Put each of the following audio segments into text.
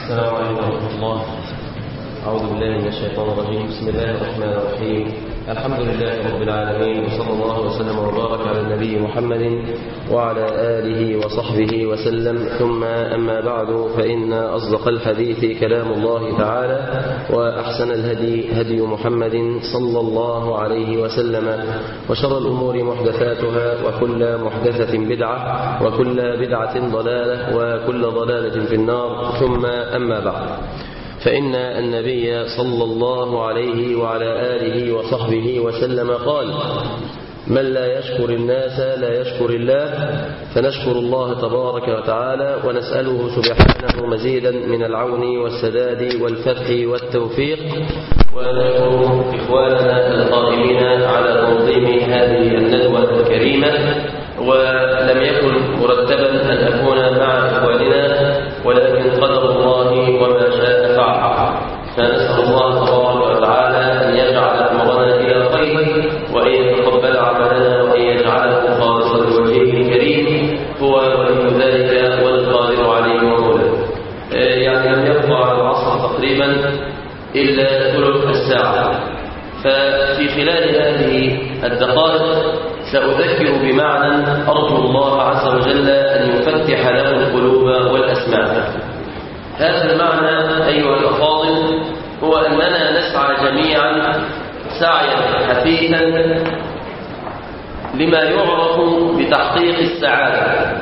السلام عليكم ورحمة الله أعوذ بالله من الشيطان الرجيم بسم الله الرحمن الرحيم الحمد لله رب العالمين وصلى الله وسلم وبارك على النبي محمد وعلى آله وصحبه وسلم ثم أما بعد فإن أصدق الحديث كلام الله تعالى وأحسن الهدي هدي محمد صلى الله عليه وسلم وشر الأمور محدثاتها وكل محدثة بدعة وكل بدعة ضلالة وكل ضلالة في النار ثم أما بعد فإن النبي صلى الله عليه وعلى آله وصحبه وسلم قال من لا يشكر الناس لا يشكر الله فنشكر الله تبارك وتعالى ونسأله سبحانه مزيدا من العون والسداد والفتح والتوفيق ونشكر إخواننا القائمين على تنظيم هذه الندوة الكريمة ولم يكن مرتبا أن أكون مع إخواننا ولكن قدر الله وما شاء فعل فنسأل الله تبارك وتعالى أن يجعل أمرنا إلى خير وأن يتقبل عملنا وأن يجعله خالصا لوجهه الكريم هو ولي ذلك والقادر عليه ومولاه يعني لم يبقى على العصر تقريبا إلا ثلث الساعة ففي خلال هذه الدقائق سأذكر بمعنى أرجو الله عز وجل أن يفتح له القلوب والأسماع هذا المعنى أيها الأفاضل هو أننا نسعى جميعا سعيا حثيثا لما يعرف بتحقيق السعادة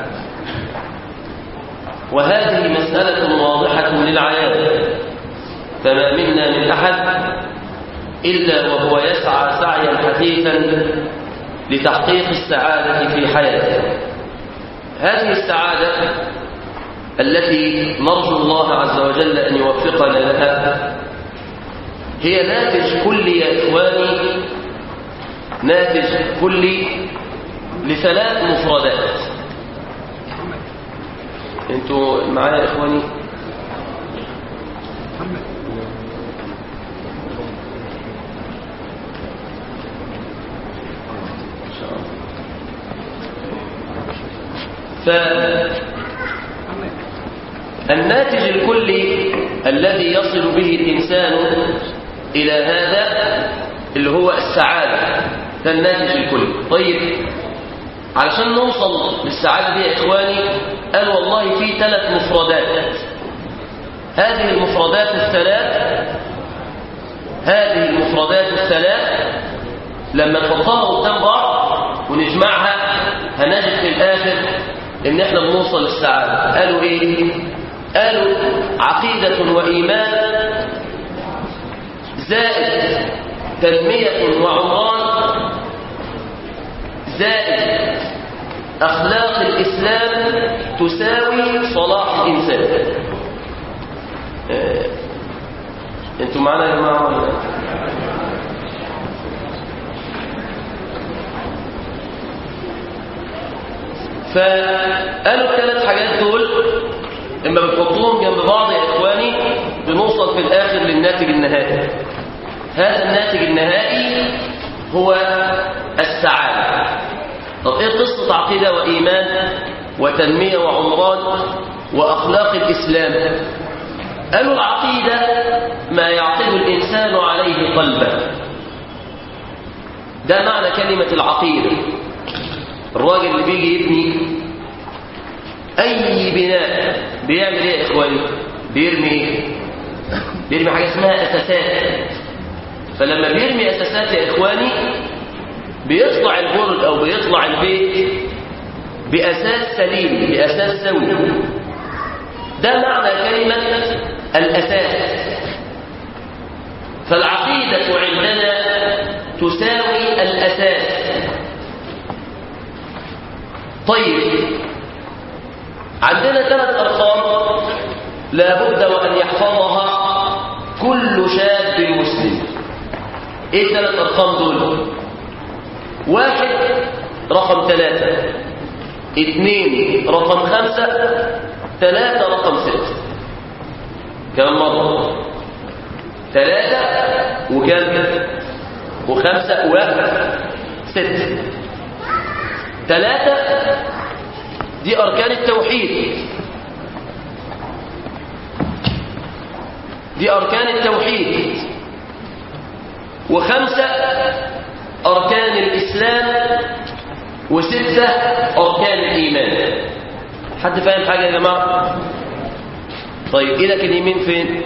وهذه مسألة واضحة للعيان فما منا من أحد إلا وهو يسعى سعيا حثيثا لتحقيق السعادة في حياته هذه السعادة التي نرجو الله عز وجل أن يوفقنا لها هي ناتج كل يا إخواني ناتج كل لثلاث مفردات انتوا معايا يا إخواني فالناتج الكلي الذي يصل به الإنسان إلى هذا اللي هو السعادة ده الناتج الكلي طيب علشان نوصل للسعادة دي يا إخواني قال والله في ثلاث مفردات هذه المفردات الثلاث هذه المفردات الثلاث لما نحطها قدام بعض ونجمعها هنجد في الآخر إن إحنا بنوصل للسعادة قالوا إيه؟ قالوا عقيدة وإيمان زائد تنمية وعمران زائد أخلاق الإسلام تساوي صلاح الإنسان آه. انتوا معنا يا جماعة ولا فقالوا الثلاث حاجات دول لما بتحطوهم جنب بعض يا إخواني بنوصل في الآخر للناتج النهائي هذا الناتج النهائي هو السعادة طب إيه قصة عقيدة وإيمان وتنمية وعمران وأخلاق الإسلام قالوا العقيدة ما يعقد الإنسان عليه قلبه ده معنى كلمة العقيدة الراجل اللي بيجي يبني أي بناء بيعمل إيه يا إخواني بيرمي إيه بيرمي حاجة اسمها أساسات فلما بيرمي أساسات يا إخواني بيطلع البرج أو بيطلع البيت بأساس سليم بأساس سوي ده معنى كلمة الأساس فالعقيدة عندنا تساوي الأساس طيب عندنا ثلاث أرقام لابد وأن يحفظها كل شاب مسلم ايه الثلاث أرقام دول واحد رقم ثلاثة اثنين رقم خمسة ثلاثة رقم ستة كم مرة ثلاثة وكم وخمسة وواحد ستة ثلاثة دي أركان التوحيد دي أركان التوحيد وخمسة أركان الإسلام وستة أركان الإيمان حد فاهم حاجة يا جماعة طيب إيدك اليمين فين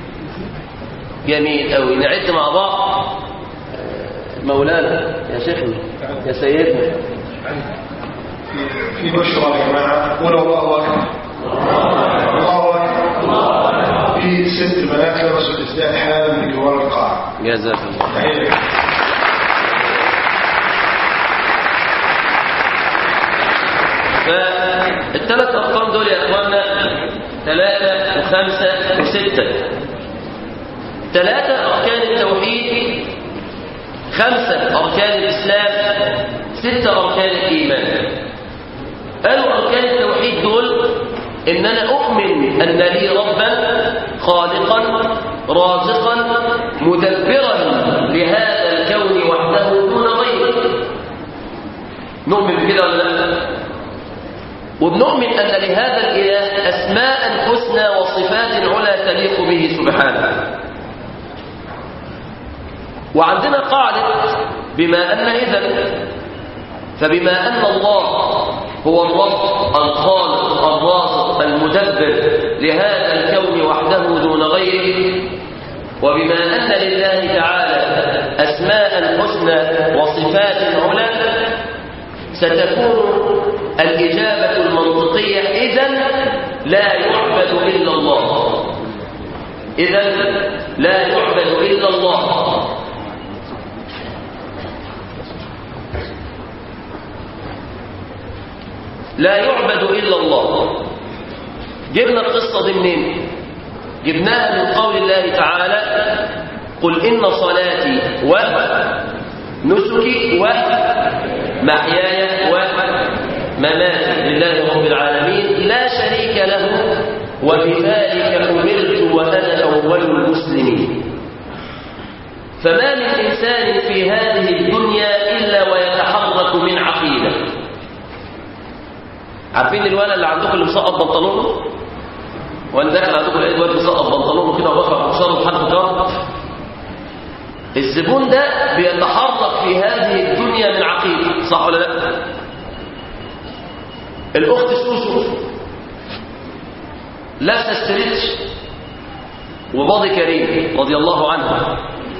جميل أوي نعد مع بعض مولانا يا شيخنا يا سيدنا في بشرى يا جماعة قول الله أكبر الله أكبر في ست بنات لبسوا الإسلام حالا بجوار القاعة جزاك الله تحية لك. فالثلاث أرقام دول يا إخواننا ثلاثة وخمسة وستة ثلاثة أركان التوحيد خمسة أركان الإسلام ستة أركان الإيمان قالوا أركان التوحيد دول إن أنا أؤمن أن لي ربا خالقا رازقا مدبرا لهذا الكون وحده دون غيره نؤمن بكده ولا لا وبنؤمن أن لهذا الإله أسماء حسنى وصفات علا تليق به سبحانه وعندنا قاعدة بما أن إذن فبما أن الله هو الرب الخالق الرازق المدبر لهذا الكون وحده دون غيره وبما أن لله تعالى أسماء حسنى وصفات علا ستكون الإجابة المنطقية إذن لا يعبد إلا الله إذن لا يعبد إلا الله لا يعبد إلا الله جبنا القصة دي منين جبناها من قول الله تعالى قل إن صلاتي ونسكي ومحياي ومماتي لله رب العالمين لا شريك له وبذلك أمرت وأنا أول المسلمين فما من إنسان في هذه الدنيا إلا ويتحرك من عقيدة عارفين الولد اللي عندكم اللي مسقط بنطلونه وانا داخل عندكم لقيت واد مسقط بنطلونه كده وبقرا بشاره بحرف كار الزبون ده بيتحرك في هذه الدنيا من عقيده صح ولا لا الاخت سوسو لابسه الستريتش وباضي كريم رضي الله عنها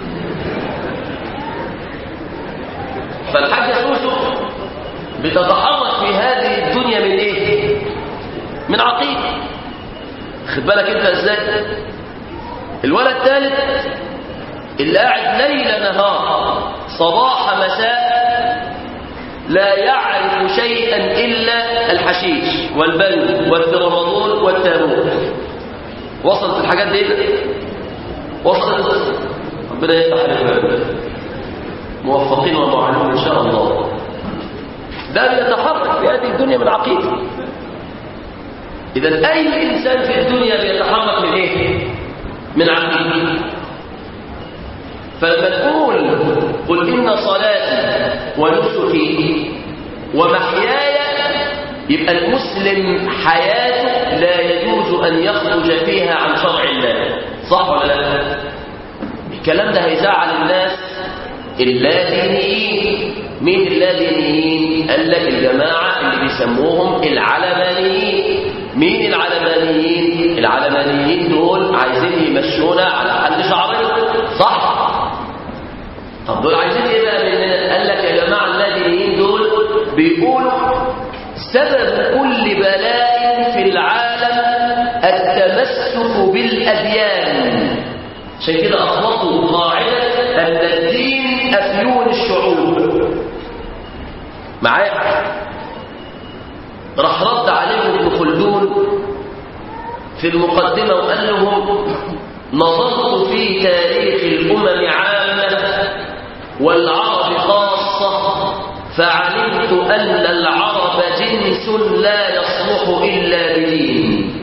فالحاجه سوسو بتتحرك في هذه الدنيا من ايه من عقيده خد بالك انت ازاي الولد الثالث اللي قاعد ليل نهار صباح مساء لا يعرف شيئا الا الحشيش والبنج والفرمضون والتابوت وصلت الحاجات دي وصلت ربنا يفتح عليكم موفقين ومعلمون ان شاء الله ده بيتحرك في هذه الدنيا من عقيده اذا اي انسان في الدنيا بيتحرك من ايه من عقيده فلما تقول قل ان صلاتي ونسكي ومحياي يبقى المسلم حياته لا يجوز ان يخرج فيها عن شرع الله صح ولا لا الكلام ده هيزعل الناس اللادينيين مين اللادينيين قال لك الجماعة اللي بيسموهم العلمانيين مين العلمانيين العلمانيين دول عايزين يمشونا على حد شعرنا صح طب دول عايزين ايه بقى مننا قال لك يا جماعة اللادينيين دول بيقولوا سبب كل بلاء في العالم التمسك بالأديان عشان كده أطلقوا قاعدة أن الدين أفيون الشعوب معايا راح رد عليهم ابن خلدون في المقدمة وقال لهم نظرت في تاريخ الأمم عامة والعرب خاصة فعلمت أن العرب جنس لا يصلح إلا بدين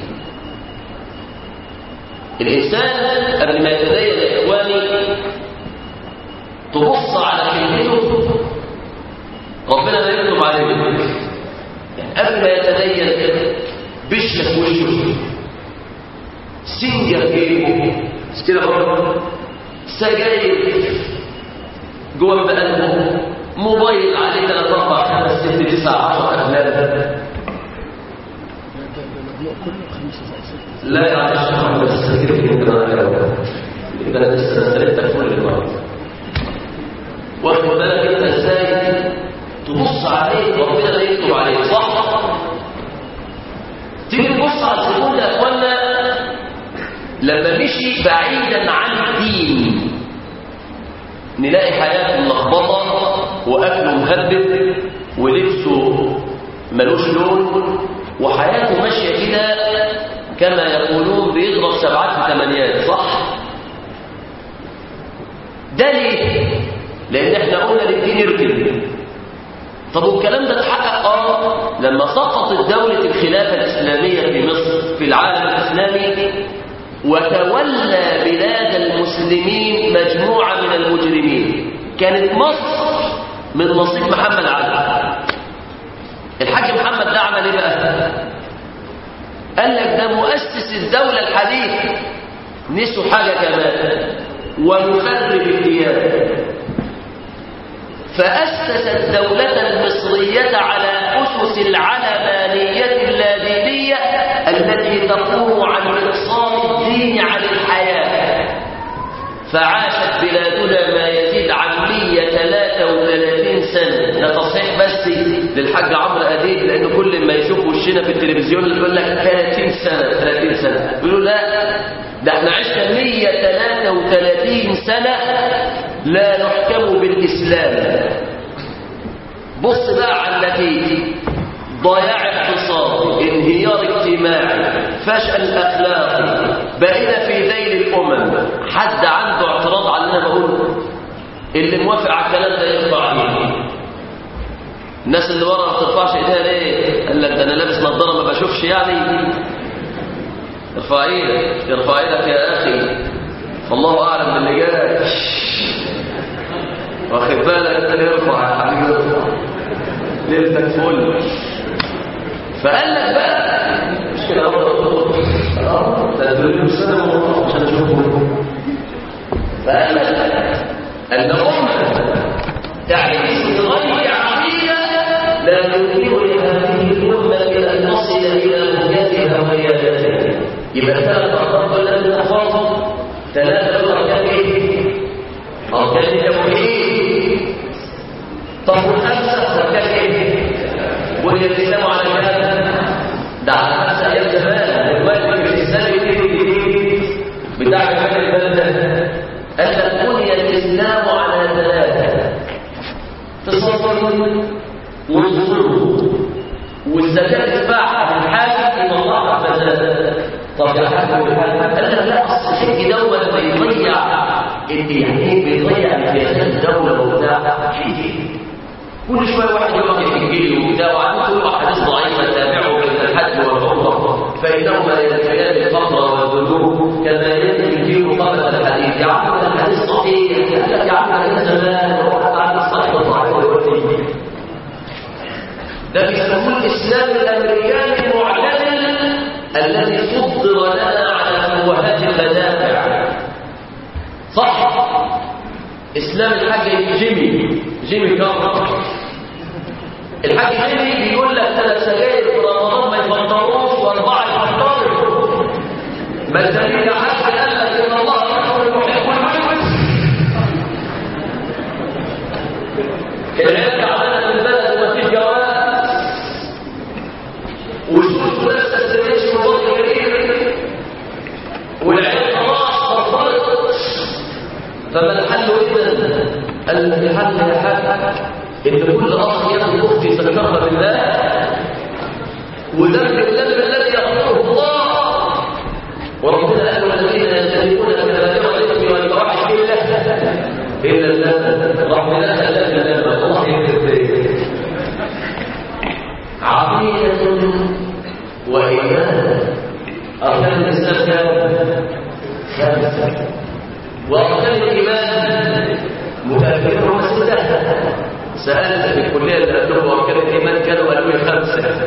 الإنسان قبل ما يتدين يا إخواني تبص على كلمته ربنا لا يكتب عليه يعني قبل ما يتدين بشك وشه سنجر جيبه مش كده برضه سجاير جوه بقلبه موبايل عليه 3 4 5 6 9 10 افلام لا يا عم الشيخ بس كده يمكن انا كده انا لسه استلمتك كل الوقت واخد بالك انت ازاي تبص عليه وربنا لا يكتب عليه صح تيجي تبص على الزبون ده يا اخوانا لما مشي بعيدا عن الدين نلاقي حياته ملخبطه واكله مهبب ولبسه ملوش لون وحياته ماشيه كده كما يقولون بيضرب سبعات في ثمانيات صح ده ليه لان احنا قلنا للدين يركن طب والكلام ده اتحقق اه لما سقطت دولة الخلافة الإسلامية في مصر في العالم الإسلامي وتولى بلاد المسلمين مجموعة من المجرمين كانت مصر من نصيب محمد علي الحاج محمد ده عمل ايه بقى قال لك ده مؤسس الدولة الحديثة نسوا حاجة كمان ويخرب الديانة فأسس الدولة المصرية على أسس العلمانية اللادينية التي تقوم عن إقصاء الدين عن الحياة فعاشت بلادنا ما يزيد عن 133 سنة ده تصحيح بس للحاج عمرو أديب لأنه كل ما يشوف وشنا في التلفزيون يقول لك 30 سنة 30 سنة يقولوا لا ده احنا عشنا 133 سنة لا نحكم بالإسلام بص بقى على النتيجة ضياع اقتصادي انهيار اجتماعي فشل اخلاقي بقينا في ذيل الامم حد عنده اعتراض على اللي انا بقوله اللي موافق على الكلام ده يرفع ايده الناس اللي ورا ما بترفعش ايديها ليه قال لك ده انا لابس نظاره ما بشوفش يعني ارفع ايدك ارفع ايدك يا اخي فالله اعلم باللي جاي واخد بالك ارفع يا حبيبي ارفع ليلتك فل فقال لك بقى مش كده ده تقول سنه عشان اشوفه فقال لك ان الامه تعيش بغير عقيده لا يمكن لهذه الامه ان تصل الى بنيتها ومياداتها يبقى ثلاث ارقام التي تحفظ ثلاثه اركان ايه؟ اركان التوحيد طب والخمسه اركان ايه؟ والالتزام على الجهاد ده على نفس ايام زمان الواجب الاسلامي الجديد بتاع جمال البلد ان بني الاسلام على ثلاثه تصور والظلم والزكاه تدفعها بالحاج الى الله عز وجل طب يا حاج والحاج قال لك لا اصل الحج دوت بيضيع يعني ايه بيضيع امتيازات الدوله وبتاع كل شويه واحد يقعد يحكي وبتاع وعندي تقول احاديث ضعيفه تابعوا بين الحج والعمره فانهما ينفيان الفقر والذنوب كما ينفي الدين قبل الحديث يا عم الحديث صحيح يا عم الحديث زمان وحتى عن الصحيح والضعيف دلوقتي ده بيسموه الاسلام الامريكاني المعتدل الذي صدر لنا على فوهات المدافع صح اسلام الحاج جيمي جيمي كارتر الحاج جيمي بيقول لك ثلاث سجاير في رمضان ما يفطروش واربعه يفطروا ما الدليل يا حاج قال لك ان الله يحب المحب العيال تعبانه في البلد وما فيش جواز والشوش لسه السريش ووضع كريم والعيال خلاص فطرت فما الحل اذا قال الحل يا حاج ان كل اخ ياخد اختي يذكرها بالله وذنب الذنب الذي يغفره الله وربنا قال الذين يجتنبون كبائر الاثم والفواحش الا الا اللذة ربنا قال اللذة الله يكفر عقيدة وإيمان أركان الإسلام كام؟ خمسة وأركان الإيمان متأكدين هم ستة سألت في الكلية اللي قبلهم أركان الإيمان كانوا قالوا لي خمسة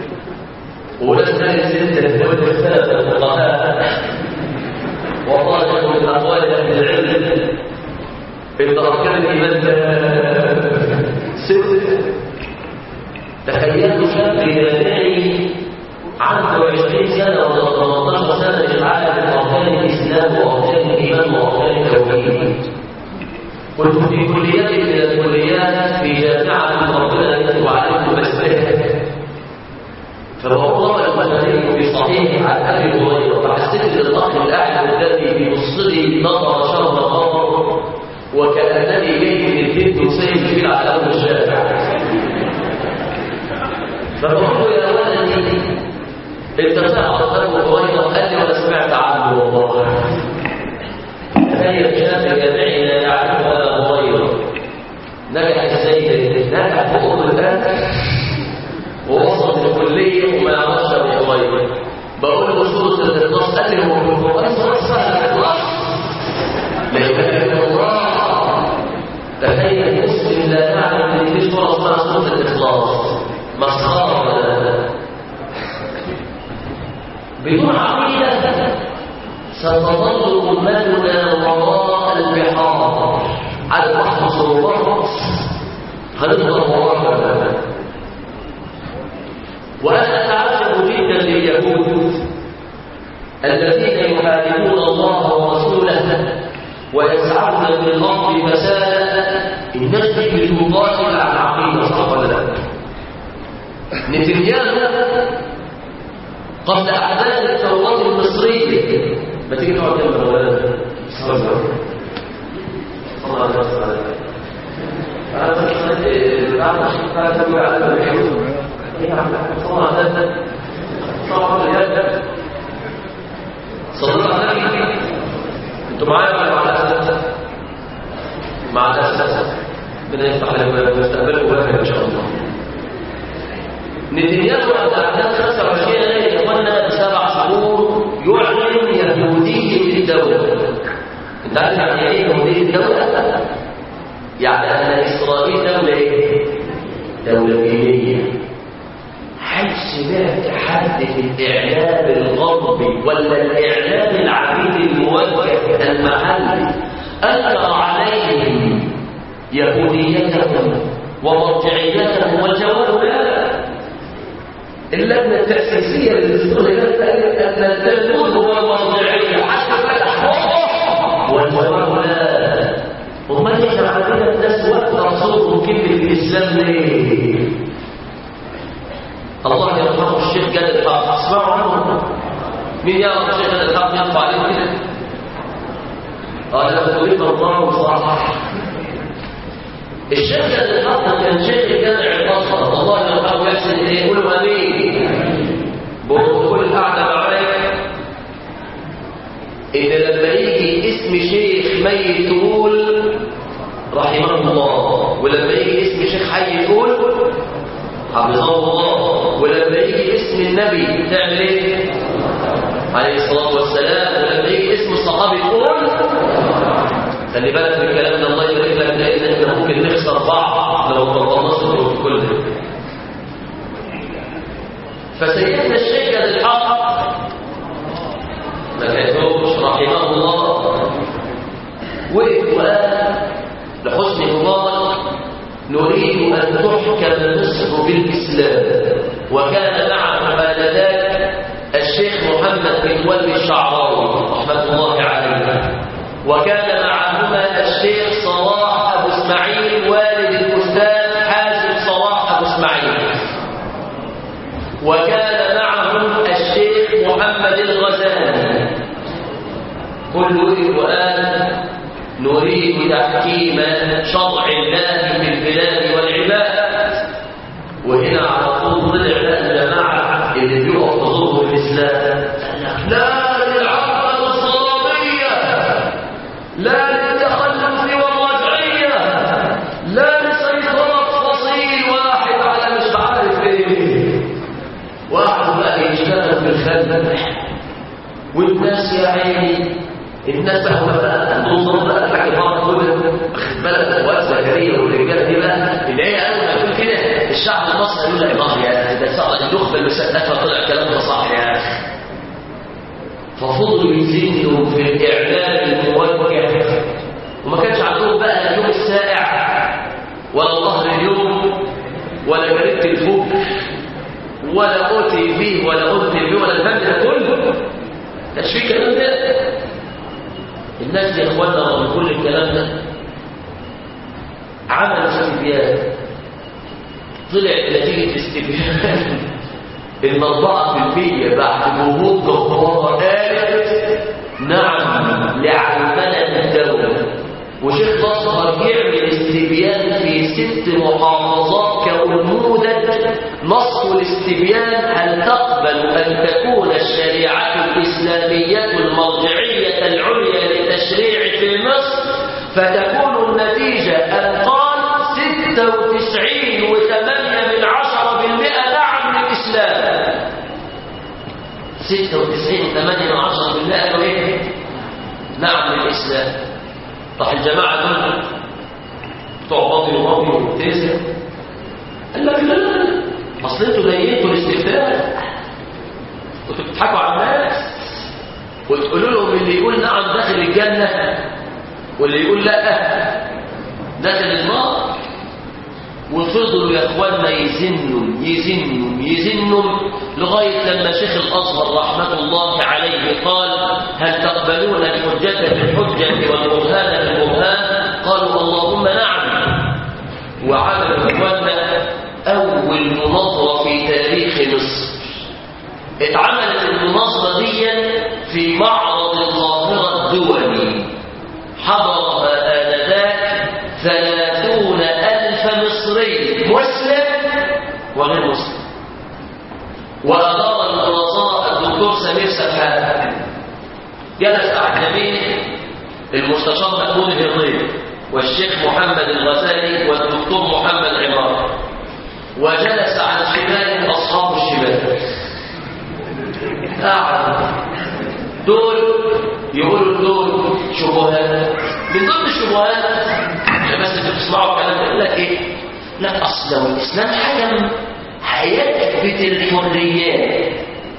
وناس ثاني ستة تقول لي ثلاثة الفقهاء وقال من أقوال أهل العلم إن أركان الإيمان ست تخيلوا شاب جامعي عنده 20 سنة ولا 18 سنة مش عارف أركان الإسلام وأركان الإيمان وأركان التوحيد كنت في كليات من الكليات في جامعة ربنا يكتب عليكم بسمها فالموضوع المدني في صحيح عن ابي هريره فحسيت ان الاخ الاحد الذي بيبص لي نظر شر قمر وكانني جاي من البيت وسيد فيه على اول الشارع فقلت له يا ولدي انت تعرف ابو هريره قال لي وانا سمعت عنه والله تخيل شاب جامعي لا يعرف ابا هريره نجح ازاي نجح في ام الان ووصل الكلية وما يعرفش ابو هريرة بقول له سورة الإخلاص قال لي هو ابو هريرة سهل الإخلاص لا إله إلا الله تخيل مسلم لا يعلم ان في سورة اسمها سورة الإخلاص مسخرة بدون عقيدة ستظل أمتنا وراء البحار على بحر صعوبات هنفضل وراء وأنا أتعجب جدا لليهود الذين يحاربون الله ورسوله ويسعون في الأرض فسادا الناس دي بتقاتل على العقيدة صح ولا لا؟ نتنياهو قبل أحداث الثورات المصرية ما تيجي نقعد جنب مولانا صلى الله عليه وسلم صلى الله عليه وسلم أنا بس بعد ما شفت هذا تقول على اليهود صلى الله عليه وسلم انتوا معايا ولا مع الاساس مع الاساس ربنا يفتح لنا مستقبلكم بخير ان شاء الله نتنياهو بعد احداث 25 يناير يا اخوانا بسبع شهور يعلن يهوديه الدوله انت عارف يعني ايه يهوديه الدوله؟ يعني ان اسرائيل دوله ايه؟ دوله دينيه هل سمعت حد في الإعلام الغربي ولا الإعلام العربي الموجه المحلي أنكر عليهم يهوديتهم ومرجعيتهم والجواب لا اللجنة التأسيسية للدستور قالت أن التلمود هو المرجعية حتى فتح والجواب لا امال احنا عندنا الناس واقفه صوتهم كلمه الاسلام ليه؟ الله يرحمه الشيخ جاد الحق اسمعوا عنه مين يعرف الشيخ جاد الحق يرفع عليه كده قال تريد الله صح الشيخ جاد الحق كان شيخ جامع البصره الله يرحمه يحسن اليه يقولوا امين بقول القعده معايا ان لما يجي اسم شيخ ميت تقول رحمه الله ولما يجي اسم شيخ حي تقول حفظه الله ولما يجي اسم النبي تعمل ايه عليه الصلاه والسلام ولما يجي اسم الصحابي تقول خلي بالك من الكلام ده الله يبارك لك لان احنا ممكن نخسر بعض لو طلعناش في كل ده فسيدنا الشيخ الحق ما كتبوش رحمه الله وقف وقال لحسن مبارك نريد أن تحكم مصر بالإسلام وكان معه آنذاك الشيخ محمد بن ولي الشعراوي رحمة الله عليه وكان معهما الشيخ صلاح أبو اسماعيل والد الأستاذ حازم صلاح أبو اسماعيل وكان معهم الشيخ محمد الغزالي كل وقال نريد تحكيم شرع الله في البلاد والعباد وهنا على طول طلع بقى الجماعه اللي بيقف ضدهم الاسلام لا للعقل الصلابيه لا للتخلف والرجعيه لا لسيطره فصيل واحد على مش عارف ايه واحد بقى يشتغل في الخلف والناس يا عيني الناس بقى بقى توصل بقى لحاجه بقى كل واخد بالك وقت زكريا والرجاله دي بقى اللي هي اول ما يقول كده الشعب المصري يقول لك الله يا ده صعب النخبه المسقفه طلع كلام ده صح يا اخي ففضلوا يزيدوا في الإعلام الموجه وما كانش عندهم بقى لا اليوم السائع ولا ظهر اليوم ولا جريدة الفوق ولا او تي في ولا او تي في ولا البند ده كله كانش في كلام ده الناس يا اخوانا رغم كل الكلام ده عملوا استبيان طلع نتيجة الاستبيان ان 4% بعد جهود جبارة قالت نعم لعلمنا الدولة وشيخ نصر يعمل استبيان في ست محافظات كأنموذج نص الاستبيان هل تقبل أن تكون الشريعة الإسلامية المرجعية العليا للتشريع في مصر فتكون النتيجة أن قال 96 وثمانية من عشرة بالمئة نعم للإسلام 96 وثمانية من عشرة بالمئة قالوا إيه؟ نعم للإسلام راح الجماعة دول بتوع باطل وماضي ومبتزة قال لك لا لا لا اصل انتوا جايين الاستفتاء كنتوا بتضحكوا على الناس وتقولوا لهم اللي يقول نعم داخل الجنة واللي يقول لا داخل النار وفضلوا يا اخواننا يزنوا يزنوا يزنوا لغاية لما شيخ الأزهر رحمة الله عليه قال هل تقبلون الحجة بالحجة والبرهان بالبرهان قالوا اللهم نعم وعمل اخواننا أول مناظرة في تاريخ مصر اتعملت المناظرة دي في معرض القاهرة الدولي حضرها آنذاك ثلاثون ألف مصري مسلم وغير مسلم وأدار المناظرة الدكتور سمير سفحان جلس على يمينه المستشار محمود الهضيب والشيخ محمد الغزالي والدكتور محمد عمار وجلس عن شماله أصحاب الشمال قاعد دول يقولوا دول شبهات من ضمن الشبهات عشان بس انتوا بتسمعوا الكلام ده يقول لك ايه؟ لا اصل لو الاسلام حكم هيثبت الحريات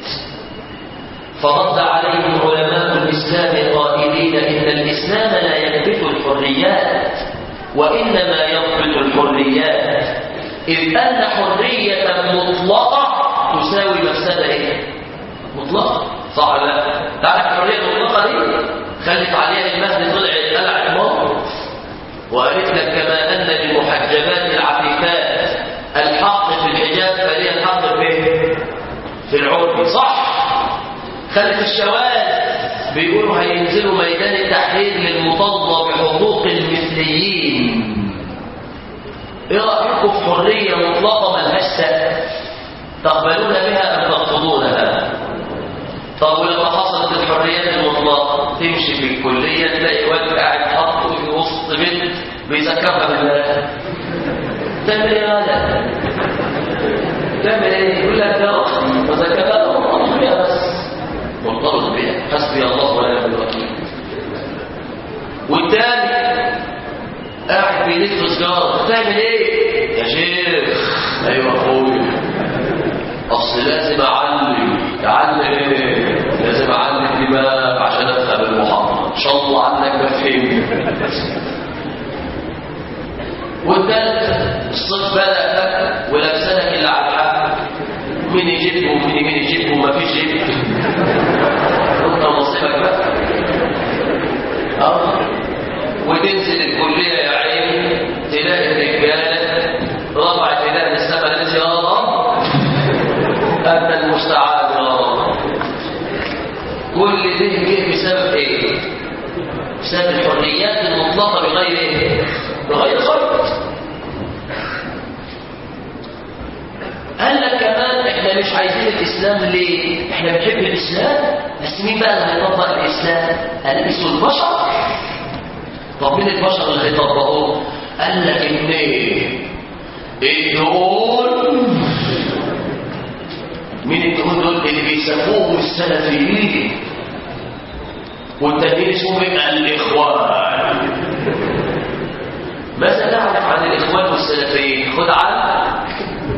فرد عليهم علماء الاسلام قائلين ان الاسلام لا يثبت الحريات وانما يضبط الحريات اذ ان حريه مطلقه تساوي مفسده ايه؟ مطلقه صح ولا لا؟ تعرف الحريه المطلقه دي خلت عليها المهد طلع قلع الموت وقالت لك كما ان للمحجبات العفيفات الحق في الحجاب فليه الحق في في العرف صح خلت الشواذ بيقولوا هينزلوا ميدان التحرير للمطالبه بحقوق المثليين ايه رايكم في حريه مطلقه ملهاش سقف تقبلون بها ام ترفضونها طب ولما حصلت الحريات المطلقه تمشي في الكليه تلاقي واد قاعد حاطه في وسط بنت بيذكرها بالله تعمل ايه هذا؟ تعمل ايه؟ يقول لك ده اختي وذكرها مرتبط بيها بس مرتبط بيها حسبي الله ونعم الوكيل والتاني قاعد بيلف سجاره تعمل ايه؟ يا شيخ ايوه اخويا اصل لازم اعلم تعلم ايه لازم اعلم دماغ عشان افهم المحاضره ان شاء الله عنك بفهم والثالث الصيف بدا ولابسانك اللي على الحق مين يجيبه ومين مين يجيبه ومفيش جيب انت نصيبك بقى اه وتنزل الكليه يا عيني تلاقي الرجاله رفعت ايديها للسما قالت يا رب أنت المستعان يا رب كل ده جه بسبب ايه؟ بسبب الحريات المطلقة بغير ايه؟ بغير خلق قال لك كمان احنا مش عايزين الاسلام ليه؟ احنا بنحب الاسلام بس مين بقى اللي هيطبق الاسلام؟ ألبسوا البشر طب مين البشر اللي هيطبقوه؟ قال لك ان الدول مين الدهون دول اللي بيسموهم السلفيين والتانيين اسمهم الاخوان ماذا نعرف عن الاخوان والسلفيين خد عنك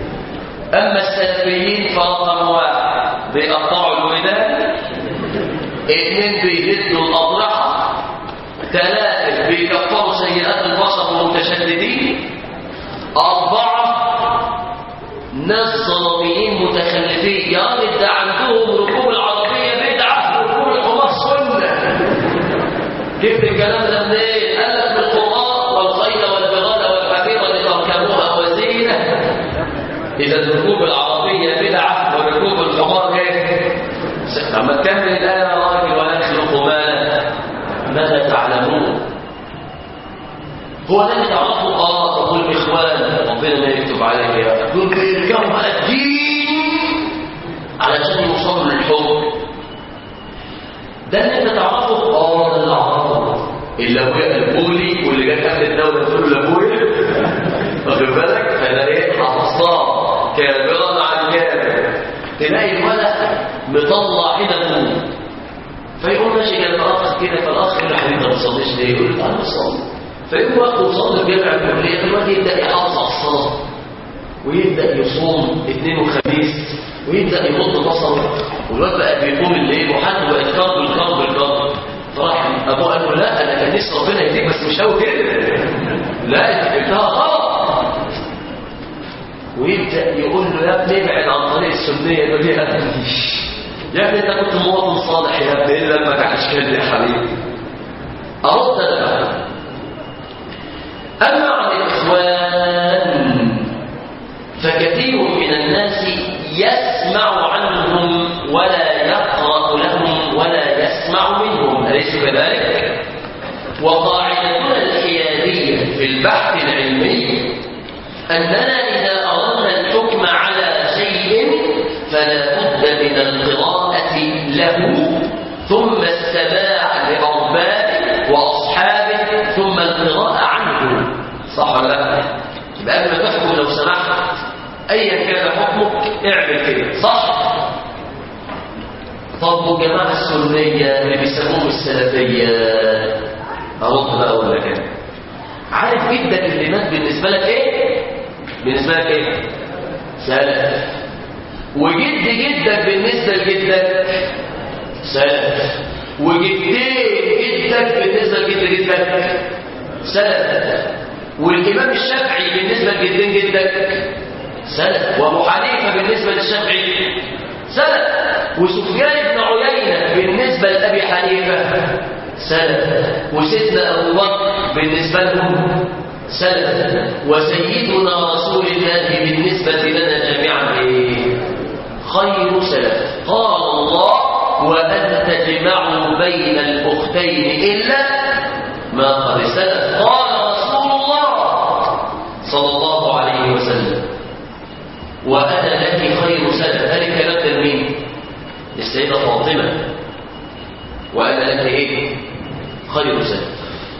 اما السلفيين فرقم واحد بيقطعوا الودان اثنين بيهدوا الأضرحة ثلاثة بيكفروا سيئات البشر والمتشددين أربعة ناس ظلاميين متخلفين يا راجل ده عندهم ركوب العربية بدعة وركوب الحمار سنة جبت الكلام ده منين؟ قال لك بالقرآن والخيل والبغال والحمير لتركبوها وزينة إذا ركوب العربية بدعة وركوب الحمار إيه؟ لما تكمل الآية يا راجل ولا يخلق مالا ماذا تعلمون؟ هو ده اللي تعرفه اه طب والاخوان ربنا ما يكتب عليك يا اخي دول بيرجعوا بقى الدين علشان يوصلوا للحب ده اللي انت تعرفه اه ده اللي اعرفه اللي ابويا البولي واللي جت تحت الدوله تقول لابويا واخد بالك فانا ايه حفظتها كابرا عن كابر تلاقي الولد مطلع هنا ابوه فيقوم ماشي جنب الاخ كده فالاخ يقول له حبيبي ما تصليش ليه؟ يقول له تعالى نصلي فيقوم وقت وصل الجامع الكلية دلوقتي يبدأ يحافظ على الصلاة ويبدأ يصوم اثنين وخميس ويبدأ يغض بصره والواد بقى بيقوم الليل وحد بقى يتكرب بالكرب بالكرب فراح ابوه قال له لا انا كان نفسي ربنا يهديك بس مش قوي كده لا انت جبتها غلط ويبدأ يقول له يا ابني ابعد عن طريق السنية يقول لي يا ابني انت كنت مواطن صالح يا ابني الا لما كان اشكال يا حبيبي ارد انا أما عن الإخوان فكثير من الناس يسمع عنهم ولا يقرأ لهم ولا يسمع منهم أليس كذلك؟ وقاعدتنا الحيادية في البحث العلمي أننا إذا أردنا الحكم على شيء فلا بد من القراءة له ثم السماع لأربابه وأصحابه ثم القراءة عنه صح ولا لا؟ يبقى قبل ما تحكم لو سمحت ايا كان حكمك اعمل كده صح؟ طب والجماعه السنيه اللي بيسموهم السلفيه ارد بقى اقول لك انا عارف جدك اللي مات بالنسبه لك ايه؟ بالنسبه لك ايه؟ سلف وجد جدك بالنسبه لجدك سلف وجدين جدك بالنسبه لجد جدك سلف والإمام الشافعي بالنسبة لجدين جدك سلف وأبو حنيفة بالنسبة للشافعي سلف وسفيان بن عيينة بالنسبة لأبي حنيفة سلف وسيدنا أبو بكر بالنسبة لهم سلف وسيدنا رسول الله بالنسبة لنا جميعا إيه؟ خير سلف قال الله وأن تجمعوا بين الأختين إلا ما قد سلف قال رسول الله صلى الله عليه وسلم وأنا لك خير سلف هذا الكلام ده لمين؟ للسيدة فاطمة وأنا لك إيه؟ خير سلف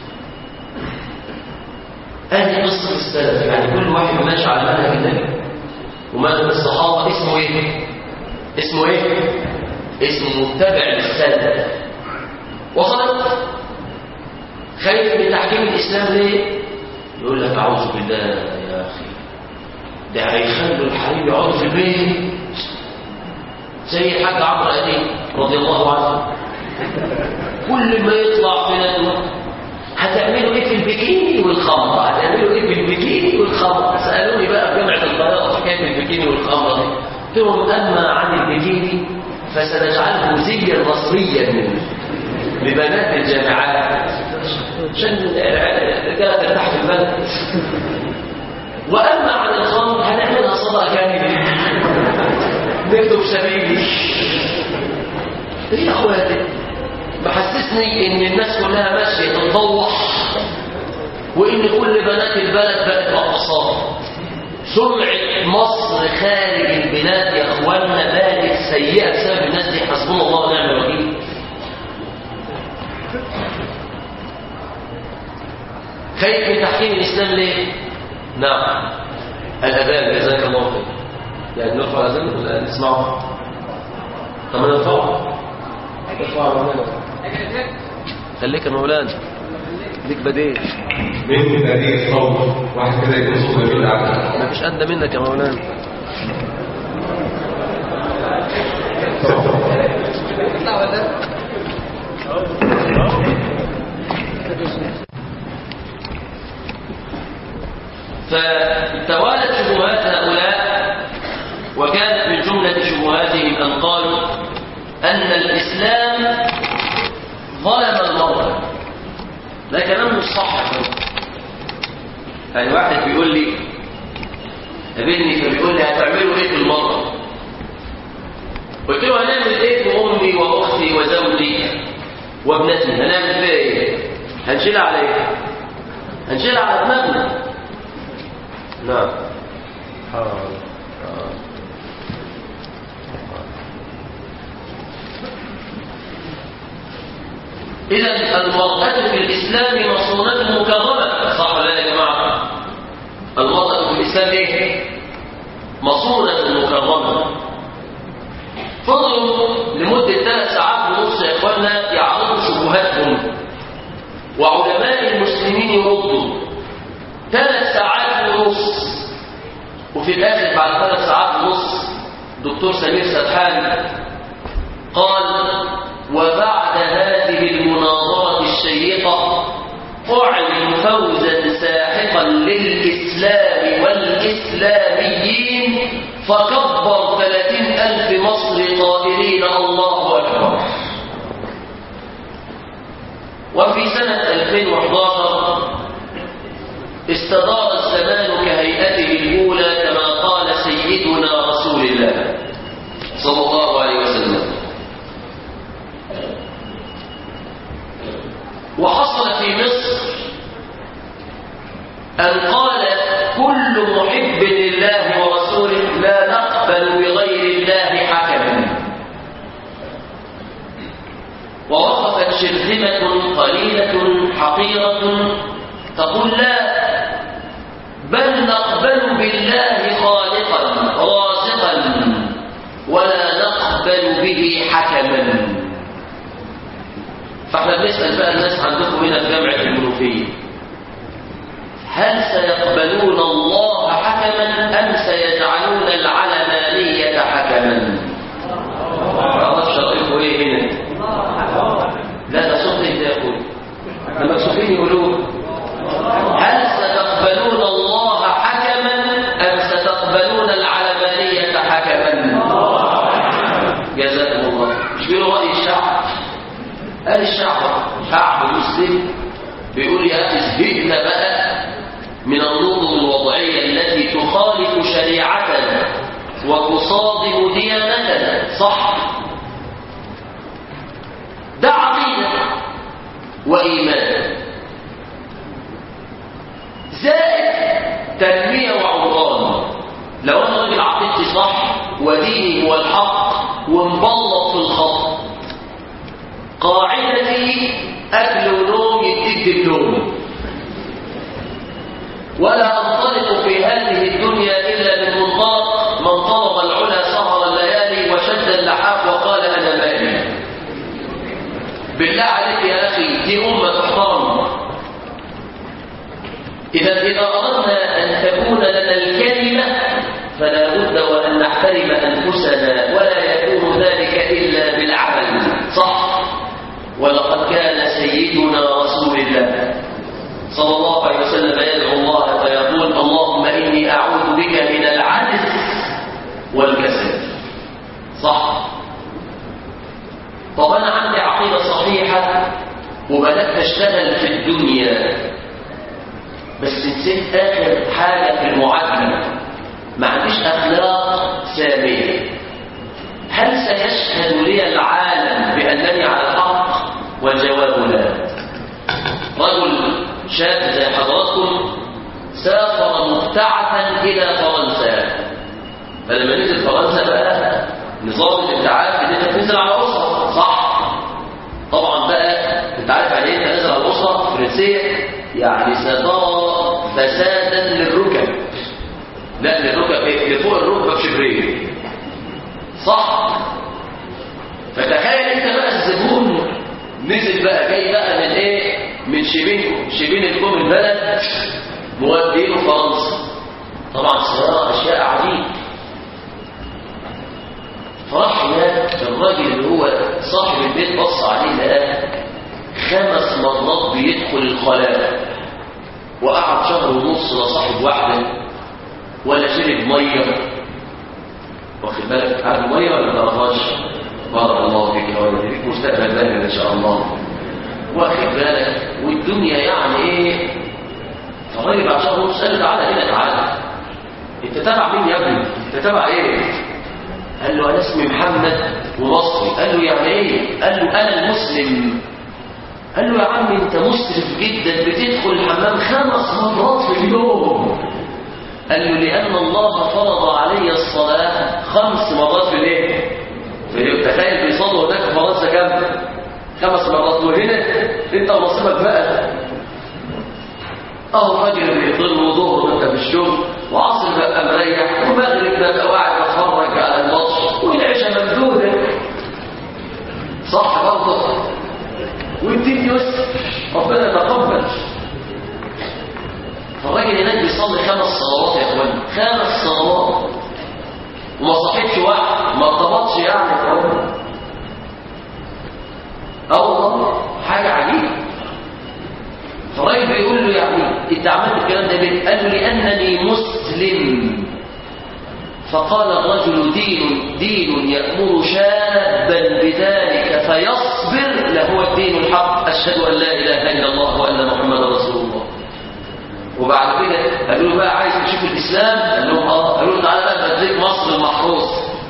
هذه قصة السلف يعني كل واحد ماشي على منهج النبي ومنهج الصحابة اسمه إيه؟ اسمه إيه؟ اسمه متبع للسلف وصلت خايف من تحكيم الإسلام ليه؟ يقول لك أعوذ بالله يا أخي ده هيخلوا الحريم يقعدوا في البيت زي الحاج عمرو أديب رضي الله عنه كل ما يطلع في ندوة هتعملوا ايه في البكيني والخمر هتعملوا ايه في البكيني والخمر سألوني بقى في جامعة القاهرة حكاية البكيني والخمر دي قلت لهم أما عن البكيني فسنجعله زيا مصريا منه لبنات الجامعات عشان الرجاله ترتاح في البلد واما عن الخمر هنعملها صدقه كامله نكتب سبيلي ايه يا اخواتي محسسني ان الناس كلها ماشيه تتطوح وان كل بنات البلد بقت رقصات سمعة مصر خارج البلاد يا اخواننا بقت سيئة بسبب الناس دي حسبنا الله ونعم الوكيل خايف من تحكيم الإسلام ليه؟ نعم الأذان جزاك الله خير يعني نرفع الأذان ولا نسمعه؟ طب ما نرفعه نرفعه يا مولانا خليك يا مولانا ليك بديل بنت بديل صوت واحد كده يكون صوت جميل على مفيش قد منك يا مولانا شبهتهم أن قالوا أن الإسلام ظلم المرأة ده كلام مش صح يا فندم. يعني واحد بيقول لي قابلني فبيقول لي هتعملوا ايه في المرأة قلت له هنعمل ايه في امي واختي وزوجي وابنتي هنعمل فيها ايه هنشيلها على ايه هنشيلها على دماغنا نعم حاضر حاضر. إذا المرأة في الإسلام مصونة مكرمة صح ولا لا يا جماعة؟ المرأة في الإسلام إيه؟ مصونة مكرمة فضلوا لمدة ثلاث ساعات ونص يا إخواننا يعرضوا شبهاتهم وعلماء المسلمين يردوا ثلاث ساعات ونص وفي الآخر بعد ثلاث ساعات ونص دكتور سمير سرحان قال وبعد هذه المناظرة الشيقة أعلن فوزا ساحقا للإسلام والإسلاميين فكبر ثلاثين ألف مصري قائلين الله أكبر وفي سنة 2011 استدار الزمان كهيئته الأولى كما قال سيدنا رسول الله صلى الله عليه وسلم وحصل في مصر أن قال كل محب لله ورسوله لا نقبل بغير الله حكما ووقفت شرذمة قليلة حقيرة تقول لا بل نقبل بالله خالقا رازقا ولا نقبل به حكما فاحنا بنسأل بقى الناس عندكم هنا في جامعة المنوفية هل سيقبلون الله حكما أم سيجعلون العلمانية حكما؟ معرفش أقولكم إيه هنا لا ده صوت إيه ده يا أخوي لما مكسوفين يقولوا هل ستقبلون الله حكما أم ستقبلون العلمانية حكما؟ جزاكم الله مش بيقولوا رأي الشعب قال الشعب شعب مسلم بيقول يا أخي زهقنا بقى من النظم الوضعية التي تخالف شريعتنا وتصادم ديانتنا صح ده عقيدة وإيمان زائد تنمية وعمران لو أنا راجل عقيدتي صح وديني هو الحق ومبلط في الخط قاعدتي أكل ونوم يديك دبلوم ولا أنطلق في هذه الدنيا إلا من منطلق من طلب العلا سهر الليالي وشد اللحاف وقال أنا مالي بالله عليك يا أخي دي أمة تحترم إذا إذا أردنا أن تكون لنا الكلمة فلا بد وأن نحترم أنفسنا ولا يكون ذلك إلا بالعمل صح ولقد كان سيدنا رسول الله صلى الله عليه وسلم يدعو الله فيقول اللهم إني أعوذ بك من العجز والكسل صح طب أنا عندي عقيدة صحيحة وبدأت أشتغل في الدنيا بس نسيت آخر حاجة في المعادلة ما عنديش أخلاق سامية هل سيشهد لي العالم بأنني على الحق والجواب لا رجل شاب زي حضراتكم سافر مفتعة إلى فرنسا فلما نزل فرنسا بقى نظام الابتعاث ان انت تنزل على اسره صح طبعا بقى انت عارف يعني ايه انت نازل على اسره فرنسيه يعني سترى فسادا للركب لا للركب ايه لفوق الركبه بشبرين صح فتخيل انت بقى الزبون نزل بقى جاي بقى من ايه من شبين شبين الكوم البلد مودينه فرنسا طبعا السياره اشياء عجيب فراح هناك الراجل اللي هو صاحب البيت بص عليه لقاه خمس مرات بيدخل الخلاء وقعد شهر ونص لا صاحب واحده ولا شرب ميه واخد بالك عارف الميه ولا ما تعرفهاش بارك الله فيك يا ولدي ليك مستقبل باهر ان شاء الله واخد بالك والدنيا يعني ايه فالراجل بعد شهر ونص قال له تعالى هنا تعالى انت تبع مين يا ابني انت تبع ايه قال له انا اسمي محمد ومصري قال له يعني ايه قال له انا المسلم قال له يا عم انت مسرف جدا بتدخل الحمام خمس مرات في اليوم قال له لان الله فرض علي الصلاه خمس مرات في الايه في اليوم تخيل بيصلوا هناك في فرنسا كام خمس مرات وهنا انت ونصيبك بقى اهو الراجل بيضل وظهر وانت في الشغل وعصر بقى مريح ومغرب بقى قاعد بتفرج على الماتش والعشاء ممدوده صح برضه والدين يسر ربنا يتقبل فالراجل هناك بيصلي خمس صلوات يا اخوان خمس صلوات وما صحيتش واحد ما ارتبطش يعني يا اخوان اه والله حاجه عجيبه فالراجل بيقول له يعني انت عملت الكلام ده ليه؟ قال له لانني مسلم فقال الرجل دين دين يأمر شابا بذلك فيصبر لهو الدين الحق أشهد أن لا إله إلا الله وأن محمد رسول الله وبعد كده قالوا له بقى عايز تشوف الإسلام قال لهم اه قالوا له تعالى بقى بديك مصر المحروس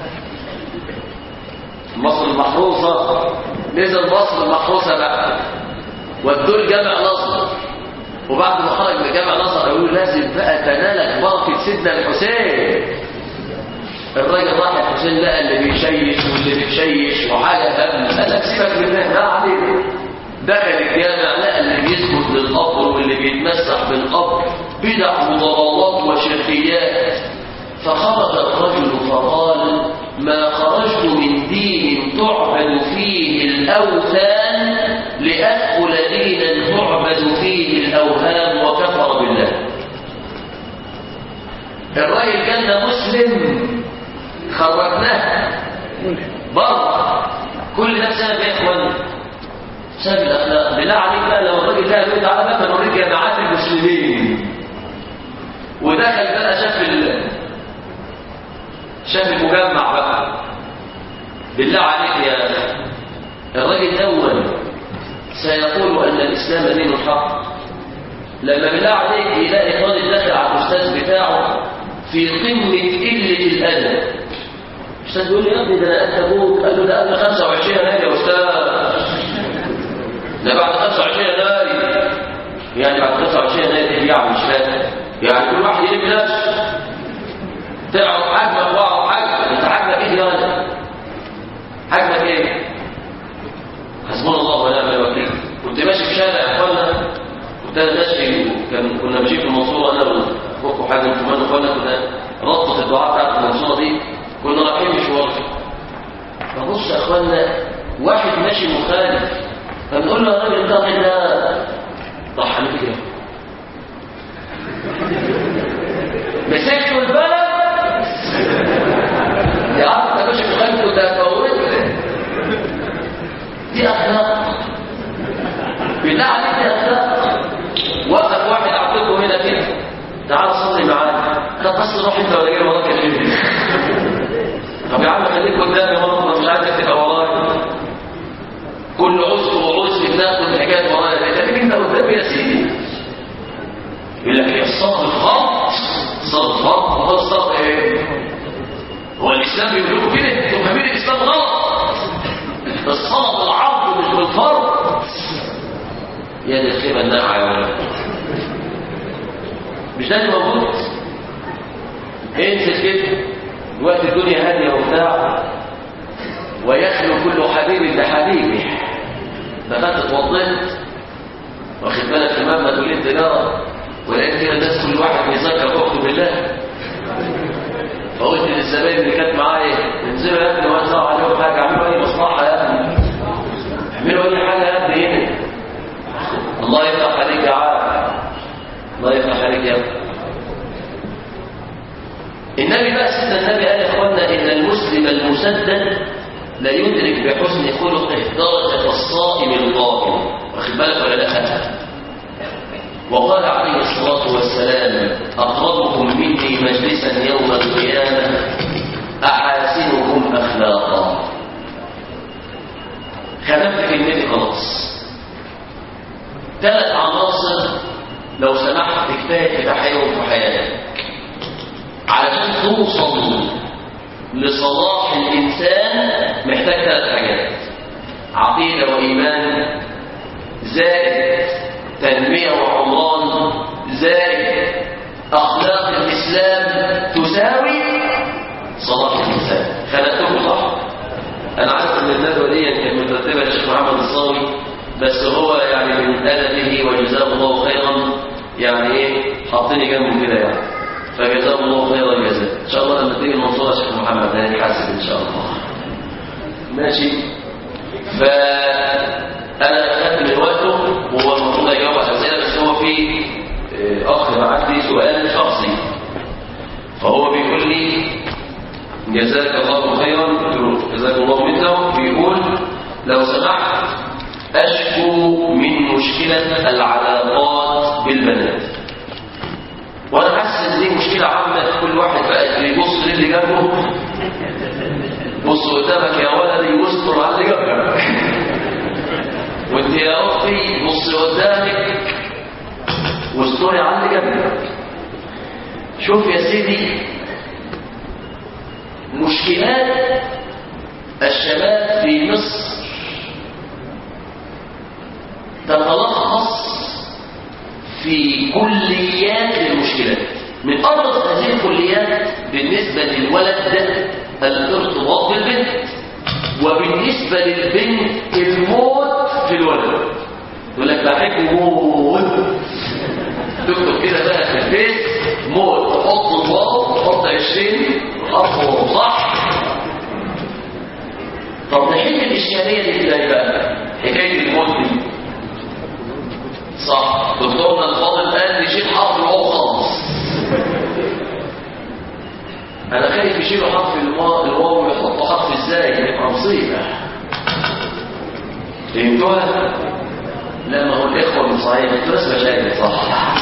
مصر المحروسة نزل مصر المحروسة بقى ودول جامع نصر وبعد ما خرج من جامع نصر قالوا له لازم بقى تنالك بركة سيدنا الحسين الراجل راح الحسين لقى اللي بيشيش واللي بتشيش وحاجه هم قال لك سيبك من ده ده عليك دخل الجامع لقى اللي بيسجد للقبر واللي بيتمسح بالقبر بدع وضلالات وشركيات فخرج الرجل فقال ما خرجت من دين تعبد فيه الاوثان لادخل دينا تعبد فيه الاوهام وكفر بالله الراجل كان ده مسلم خرجناه بره كل ده بسبب ايه يا اخوانا بسبب الاخلاق بالله عليك بقى لو الراجل ده قال تعالى بقى نوريك جماعات المسلمين ودخل بقى شاف ال... شاف المجمع بقى بالله عليك يا الراجل الاول سيقول ان الاسلام دين الحق لما بالله عليك يلاقي طالب داخل على الاستاذ بتاعه في قمه قله الادب الاستاذ يقول لي يا ابني ده انا قد ابوك قال له ده قبل 25 يناير يا استاذ ده بعد 25 يناير يعني بعد 25 يناير ايه يعني مش فاهم يعني كل واحد يلم نفسه تعرف حجمك واعرف حجمك انت حجمك ايه يعني حجمك ايه حسبنا الله ونعم الوكيل كنت ماشي في شارع يا اخوانا كنت انا ماشي كان كنا ماشيين في المنصوره انا واخو حاجه من كمان اخوانا كنا ربطه الدعاء بتاعت المنصوره دي كنا رايحين مشوار فبص يا اخوانا واحد ماشي مخالف فبنقول له يا راجل ده ده راح عامل كده مسكته البلد يا عم انت ماشي مخالف وانت هتفوت دي اخلاق بالله عليك دي اخلاق وقف واحد عطيته هنا كده تعال صلي معانا لا تصل روح انت ولا جاي وراك ليه طب يا عم خليك قدامي والله مش عايزك تبقى ورايا كل عسر وعسر بناخد حكايه ورايا انت تيجي انت قدامي يا سيدي يقول لك ايه الصبر فرض صبر فرض وهو الصبر ايه هو الاسلام بيقول لكم كده انتوا فاهمين الاسلام غلط الصلاه بالعرض مش بالفرض يا دي الخيبه الناعمه يا ولد مش ده اللي موجود انزل كده وقت الدنيا هاديه وبتاع ويخلو كل حبيب بحبيبه دخلت اتوضيت واخد بالك امام مسؤوليه تجاره ولقيت كده الناس كل واحد بيذكر اخته بالله فقلت للزبائن اللي كانت معايا انزلوا يا ابني وزعوا عليهم حاجه اعملوا اي مصلحه يا ابني اعملوا اي حاجه يا ابني هنا الله يفتح عليك يا عالم الله يفتح عليك يا ابني النبي بقى سيدنا النبي قال يا اخوانا ان المسلم المسدد لا يدرك بحسن خلقه درجه الصائم القائم واخد بالك ولا لا وقال عليه الصلاه والسلام اقربكم مني مجلسا يوم القيامه أحسنهم أخلاقا خدمت كلمتي خلاص ثلاث عناصر لو سمحت كفايه تحيهم في حياتك علشان توصل لصلاح الانسان محتاج ثلاث حاجات عقيده وايمان زائد تنميه وعمران زائد اخلاق الاسلام تساوي صلاح الانسان خلقتهم صح انا عارف ان الندوه دي كانت مترتبه للشيخ محمد الصاوي بس هو يعني من ادبه وجزاه الله خيرا يعني ايه حاطيني جنبه كده يعني فجزاه الله خير الجزاء ان شاء الله لما تيجي المنصوره يا شيخ محمد هنحاسب ان شاء الله ماشي فانا خدت من وقته وهو المفروض يجاوب على الاسئله بس هو في آه، اخ بعت لي سؤال شخصي فهو بيقول لي جزاك الله خيرا قلت له جزاك الله مثله بيقول لو سمحت أشكو من مشكلة العلاقات بالبنات وأنا حاسس إن دي مشكلة عامة كل واحد بقى يبص للي جنبه بص قدامك يا ولدي واستر على اللي جنبك وانت يا أختي بص قدامك واستري على اللي جنبك شوف يا سيدي مشكلات الشباب في مصر تتلخص في كليات المشكلات من أبرز هذه الكليات بالنسبة للولد ده الارتباط بالبنت وبالنسبة للبنت الموت في الولد يقول لك بحبه موت تكتب كده بقى في البيت موت تحط الواو تحط 20 وتحط صح طب نحل الاشكاليه دي ازاي بقى حكايه الموت دي صح دكتورنا الفاضل قال نشيل حرف الواو خالص انا خايف يشيلوا حرف الواو الواو ويحطوا حرف ازاي يبقى مصيبه فهمتوها لا ما هو الاخوه من صحيح انتوا ناس مشاكل صح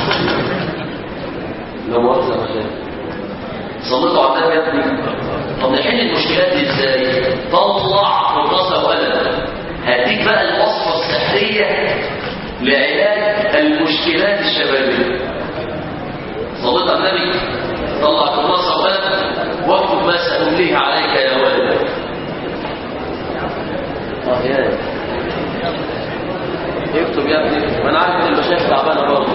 لا مؤاخذه مشاكل صليتوا على النبي يا ابني طب نحل المشكلات دي ازاي طلع كراسه وقلم هديك بقى الوصفه السحريه لعلاج المشكلات الشبابيه صليت على النبي طلع كراسه وقلم واكتب ما سأمليه عليك يا ولد اه يا اكتب يا ابني ما انا عارف ان المشايخ تعبانه برضه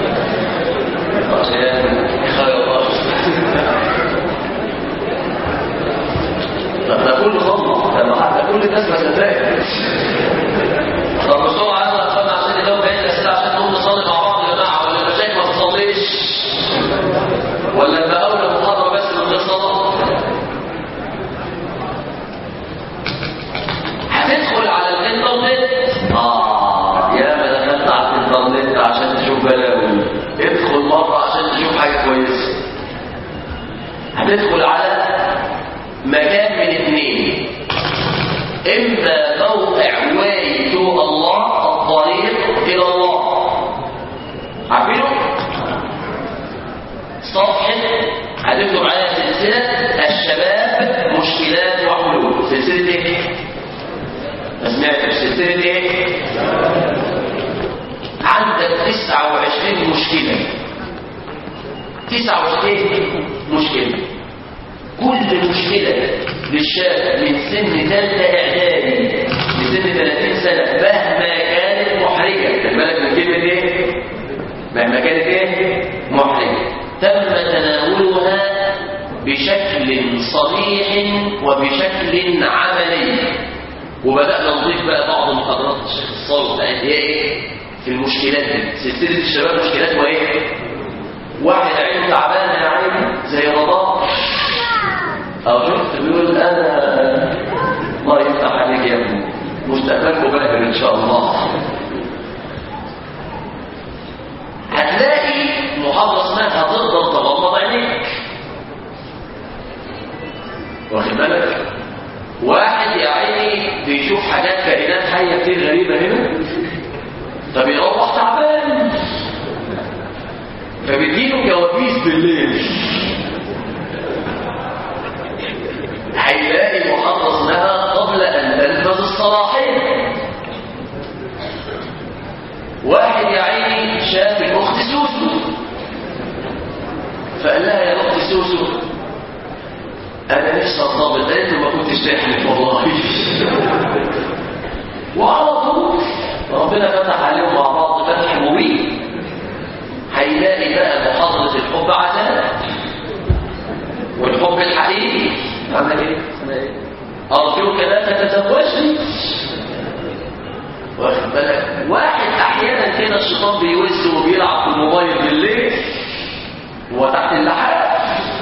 عشان خير الله طب كله ضمه لما حتى كل الناس ما صدقت طب بسرعه عايز اخوانا عشان نجاوب بقيه الاسئله عشان نقوم نصلي مع بعض يا جماعه ولا المشايخ ما تصليش ولا يبقى اولى محاضره بس من غير صلاه هتدخل على الانترنت اه يا ما دخلت على الانترنت عشان تشوف بلاوي ادخل مره عشان تشوف حاجه كويسه هتدخل على مكان من اثنين اما موقع واي تو الله الطريق الى الله عارفينه صفحه هتكتب عليها سلسله الشباب مشكلات وحلول سلسله ايه ما سمعتش سلسله ايه عندك 29 مشكله 29 مشكله كل مشكلة للشاب من سن ثالثة إعدادي لسن 30 سنة مهما كانت محرجة خد بالك من كلمة إيه؟ مهما كانت إيه؟ محرجة تم تناولها بشكل صريح وبشكل عملي وبدأنا نضيف بقى بعض محاضرات الشيخ الصالح بقت هي إيه؟ في المشكلات دي سلسلة الشباب مشكلات وإيه؟ واحد عينه تعبان يا عيني زي رضاه أو شفت بيقول أنا الله يفتح عليك يا ابني مستقبلكم باهر إن شاء الله هتلاقي محاضرة اسمها هتقدر تغمض عينيك واخد بالك واحد يا عيني بيشوف حاجات كائنات حية كتير غريبة هنا فبيروح تعبان فبيديله كوابيس بالليل هيلاقي الصلاحية واحد يا عيني شاف الأخت سوسو فقال لها يا أخت سوسو أنا نفسي أرتبط قالت له ما كنتش تحلف والله وعلى طول ربنا فتح عليهم مع بعض فتح مبين هيلاقي بقى محاضرة الحب عذاب والحب الحقيقي عندك ايه؟ اسمها ايه؟ أرجوك لا تتزوجني واخد بالك واحد احيانا كده الشيطان بيوز وبيلعب في الموبايل بالليل هو تحت اللحاف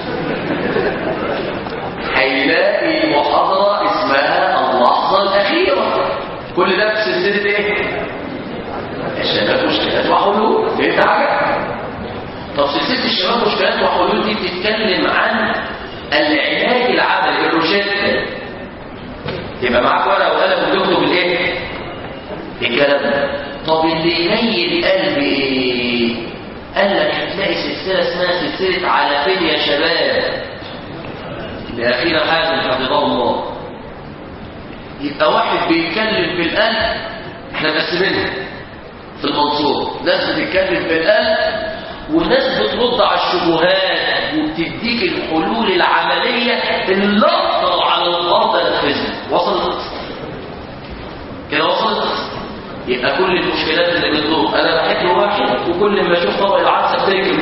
هيلاقي محاضرة اسمها اللحظة الأخيرة كل ده في سلسلة ايه؟ الشباب مشكلات وحلول فهمت حاجة؟ طب سلسلة الشباب مشكلات وحلول دي بتتكلم عن العلاج العملي الروشتة يبقى معاك ورقة وقلم وتكتب الايه؟ الكلام ده طب اللي ينيل القلب ايه؟ قال لك هتلاقي سلسلة اسمها سلسلة على فين يا شباب لأخينا حازم حفظه الله يبقى واحد بيتكلم بالقلب احنا مقسمينها في المنصور ناس بتتكلم بالقلب وناس بترد على الشبهات وبتديك الحلول العملية اللي اقدر على الارض انفذها وصلت كده وصلت يبقى كل المشكلات اللي بتدور انا بحب واحد وكل ما اشوف طبق العدس افتكر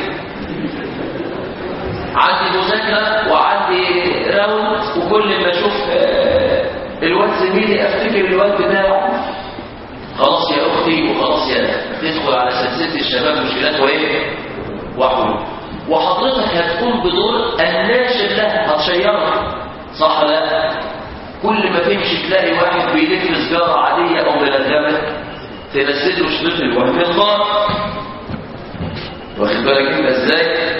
عندي مذاكره وعندي راوند وكل ما اشوف آه، الواد زميلي افتكر الواد بتاعه خلاص يا اختي وخلاص يا تدخل على سلسله الشباب مشكلات وايه وحلول وحضرتك هتكون بدور الناشر لها هتشيرها صح ولا لا كل ما تمشي تلاقي واحد بيلف سجاره عاديه او ملغمه تنزل له شريط الوهم الضار واخد بالك انت ازاي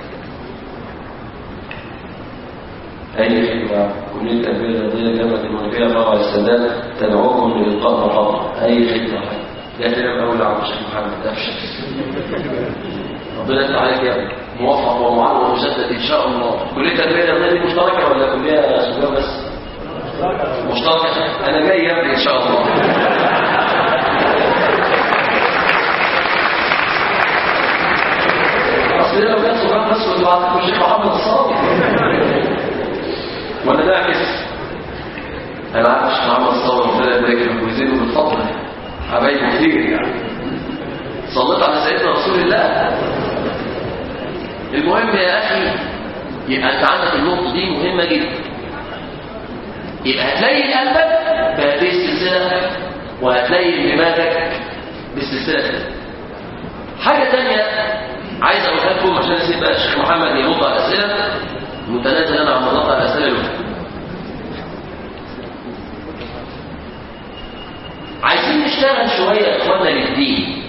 أي خدمة كلية التربية الرياضية جامعة المنوفية فرع السادات تدعوكم لإلقاء محاضرة أي خدمة ده كلام أول عبد الشيخ محمد أبشر ربنا يفتح عليك يا ابني موفق ومعلم ومسدد ان شاء الله كليه التربيه الرياضيه دي مشتركه ولا كليه سجان بس مشتركه انا جاي يا ابني ان شاء الله اصل لو كان سجان بس كنت بعتكم الشيخ محمد الصادق ولا ده عكس انا عارف الشيخ محمد الصادق ربنا يبارك لك ويزيده بالفضل حبايبي كتير يعني صليت على سيدنا رسول الله المهم يا اخي يبقى انت عندك النقطه دي مهمه جدا يبقى هتلاقي قلبك بهذه السلسله وهتلاقي دماغك بالسلسله دي. حاجه تانية عايز اقولها لكم عشان اسيب بقى الشيخ محمد يرد على الاسئله متنازل انا عن الرد على الاسئله اللي عايزين نشتغل شويه يا اخوانا للدين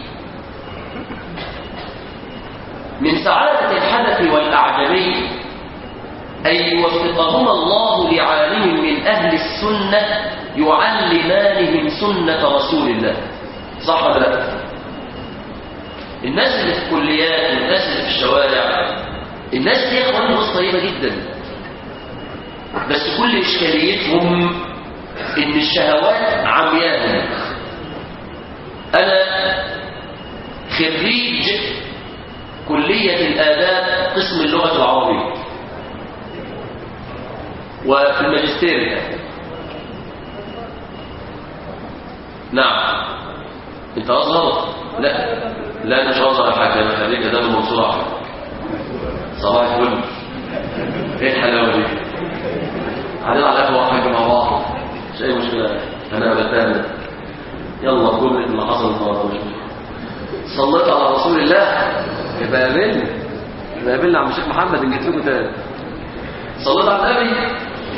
من سعادة الحدث والأعجمي أن يوفقهما الله لعالم من أهل السنة يعلمانهم سنة رسول الله صح ولا لا؟ الناس اللي في الكليات والناس اللي في الشوارع الناس دي يا اخوان ناس طيبة جدا بس كل إشكاليتهم إن الشهوات عمياهم أنا خريج كلية الآداب قسم اللغة العربية وفي الماجستير نعم انت أصغر؟ لا لا انا مش أصغر يا حاج انا خريج آداب المنصورة أحمد صباح الفل ايه الحلاوة دي؟ قاعدين على القهوة حاجة مع بعض مش أي مشكلة أنا بتامل يلا كل اللي حصل النهارده مش مشكلة صليت على رسول الله يبقى قابلني يبقى قابلني عم الشيخ محمد ان جيت لكم تاني صليت على النبي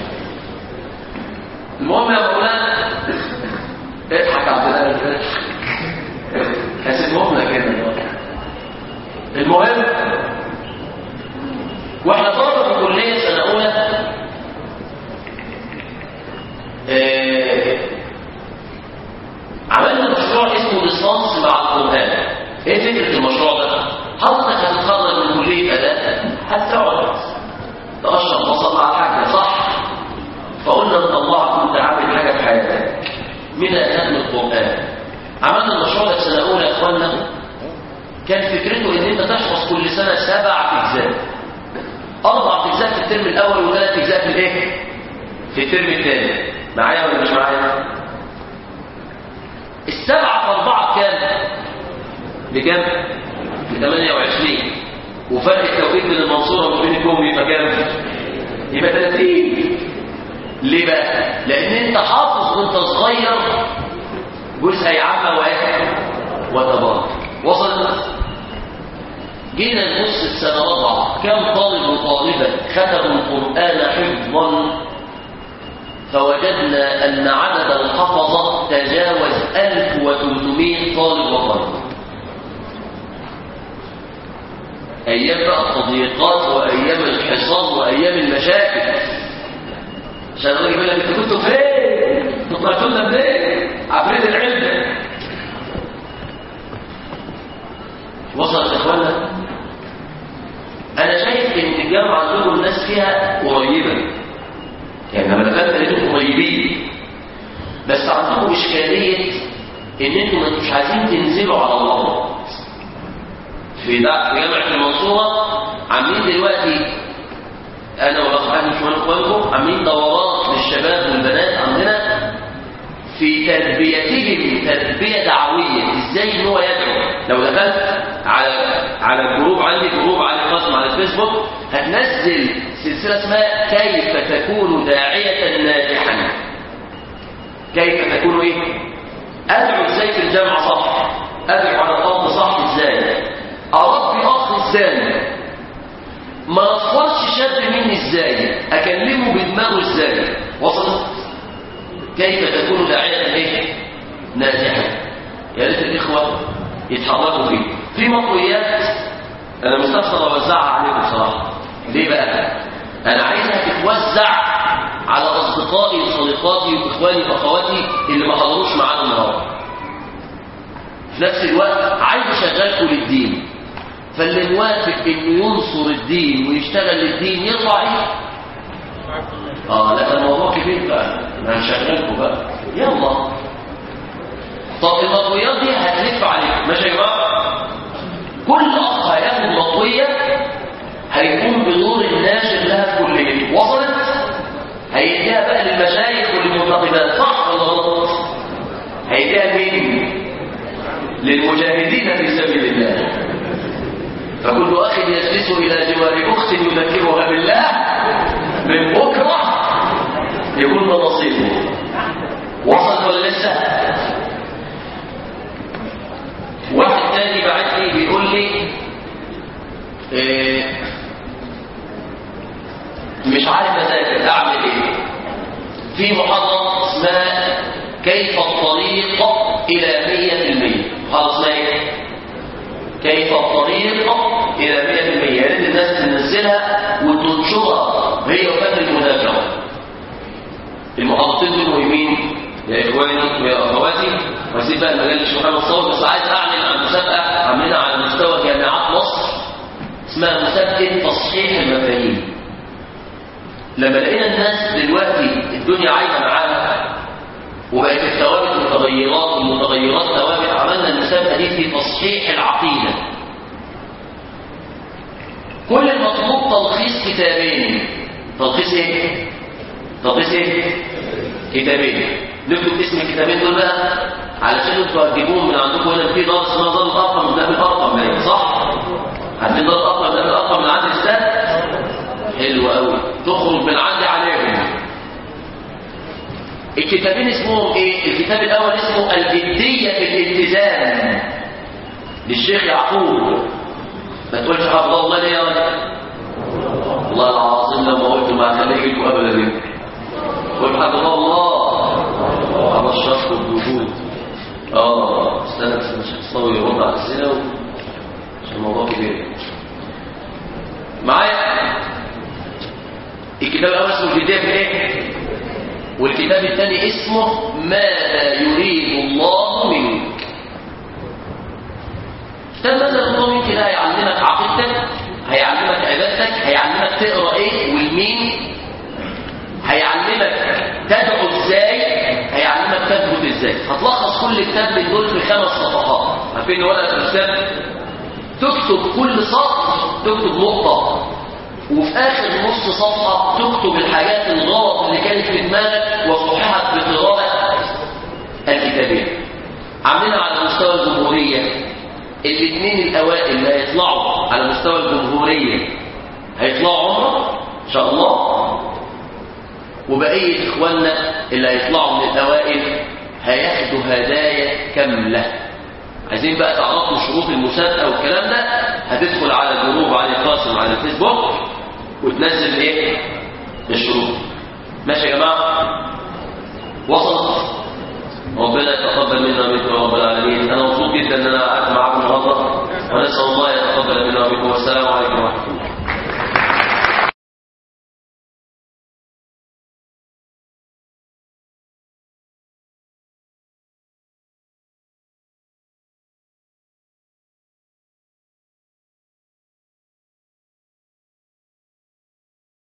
المهم يا مولانا اضحك عبد الله اضحك هسيبهم لك هنا المهم واحنا طلبه في الكليه سنه اولى آه، عملنا مشروع اسمه ليسانس مع القرآن ايه فكرة المشروع ده؟ حضرتك هتتخرج من كلية أداء هتقعد تقشر بصل مع الحاجة صح؟ فقلنا نطلعك وانت عامل حاجة في حياتك اجزاء في الايه في الترم الثاني معايا ولا مش معايا السبعة في أربعة بكام بكام ب 28 وفرق التوقيت بين المنصورة وبين الكوم يبقى كام يبقى 30 ليه بقى لان انت حافظ وانت صغير جزء عامة واحد وتبارك وصلت جينا نبص السنة رابعة كم طالب وطالبة ختموا القرآن حفظا فوجدنا أن عدد الحفظة تجاوز 1300 طالب وطالبة أيام بقى التضييقات وأيام الحصان وأيام المشاكل عشان الراجل يقول لك انتوا كنتوا فين؟ انتوا طلعتوا لنا منين؟ عفريت العلم وصلت يا اخوانا انا شايف ان الجامعه عندكم الناس فيها قريبه يعني لما دخلت لقيتهم قريبين بس عندكم اشكاليه ان انتم ما انتوش عايزين تنزلوا على الارض في ده في جامعه المنصوره عاملين دلوقتي انا والاخ احمد شويه اخوانكم عاملين دورات للشباب والبنات عندنا في تربيتهم تربيه دعويه ازاي ان هو يدعو لو دخلت على على الجروب عندي جروب على قسم على الفيسبوك هتنزل سلسله اسمها كيف تكون داعيه ناجحا كيف تكون ايه ادعو ازاي في الجامعه صح ادعو على الارض صح ازاي اربي اخ ازاي ما اصفرش شاب مني ازاي اكلمه بدماغه ازاي وصلت كيف تكون داعية ايه ناجحا يا ريت الاخوة يتحركوا فيه في مطويات انا مستخسر اوزعها عليكم بصراحة ليه بقى انا عايزها تتوزع على اصدقائي وصديقاتي واخواني واخواتي اللي ما حضروش معانا النهارده في نفس الوقت عايز اشغلكم للدين فاللي موافق انه ينصر الدين ويشتغل للدين يطلع ايه اه لا ده الموضوع كبير بقى ما هنشغلكم بقى يلا طب المطويات دي هتلف عليك ماشي يا جماعه كل اخ هياخد مطويه هيكون بدور الناشر لها في كليته وصلت هيديها بقى للمشايخ والمنتقبات صح ولا غلط هيديها لمين للمجاهدين في سبيل الله فكل أخ يجلس إلى جوار أخت يذكرها بالله من بكرة يكون ده نصيبه وصل ولا لسه؟ واحد تاني بعت لي بيقول لي إيه مش عارف اذاكر اعمل ايه في محاضره اسمها كيف الطريق الى 100% محاضره اسمها ايه كيف الطريق الى 100% يا ريت الناس تنزلها وتنشرها هي وفات المذاكره المحاضرتين دول مهمين يا اخواني ويا اخواتي واسيب بقى المجال للشيخ محمد صوت بس عايز اعلن عن مسابقه عاملينها على مستوى جامعات مصر اسمها مسابقه تصحيح المفاهيم لما لقينا الناس دلوقتي الدنيا عايزه معاها وبقت الثوابت متغيرات والمتغيرات ثوابت عملنا المسابقه دي في تصحيح العقيده كل المطلوب تلخيص كتابين تلخيص ايه تلخيص ايه كتابين نكتب اسم الكتابين دول بقى علشان انتوا هتجيبوهم من عندكم هنا في دار اسمها دار الارقم ده الارقم باين صح عارفين دار الارقم ده الارقم من عند الاستاذ حلو قوي تخرج من عندي عليهم الكتابين اسمهم ايه الكتاب الاول اسمه الجديه في الالتزام للشيخ يعقوب ما تقولش حفظ الله ليه يا ولد والله العظيم لما قلت ما خليكم ابدا ليه قل حفظ الله على الشرط والوجود اه استنى بس مش هتصوي يرد على الاسئله عشان الموضوع كبير معايا الكتاب الاول اسمه الجديه في ايه والكتاب الثاني اسمه ماذا يريد الله منك كتاب ماذا يريد الله منك ده هيعلمك عقيدتك هيعلمك عبادتك هيعلمك تقرا ايه والمين هيعلمك تدعو ازاي هيعلمك تثبت ازاي هتلخص كل كتاب من دول في خمس صفحات عارفين ورقه الكتاب تكتب كل سطر تكتب نقطه وفي آخر نص صفحة تكتب الحاجات الغلط اللي كانت في دماغك وصححت بقراءة الكتابين عاملينها على مستوى الجمهورية الاثنين الأوائل اللي هيطلعوا على مستوى الجمهورية هيطلعوا عمره إن شاء الله وبقية إخواننا اللي هيطلعوا من الأوائل هياخدوا هدايا كاملة عايزين بقى تعرفوا شروط المسابقة والكلام ده هتدخل على جروب علي قاسم على الفيسبوك وتنزل ايه الشروط ماشي يا جماعة وصلت ربنا يتقبل منا ومنكم يا رب العالمين انا مبسوط جدا ان انا قعدت معاكم النهارده ونسال الله يتقبل منا ومنكم والسلام عليكم ورحمه الله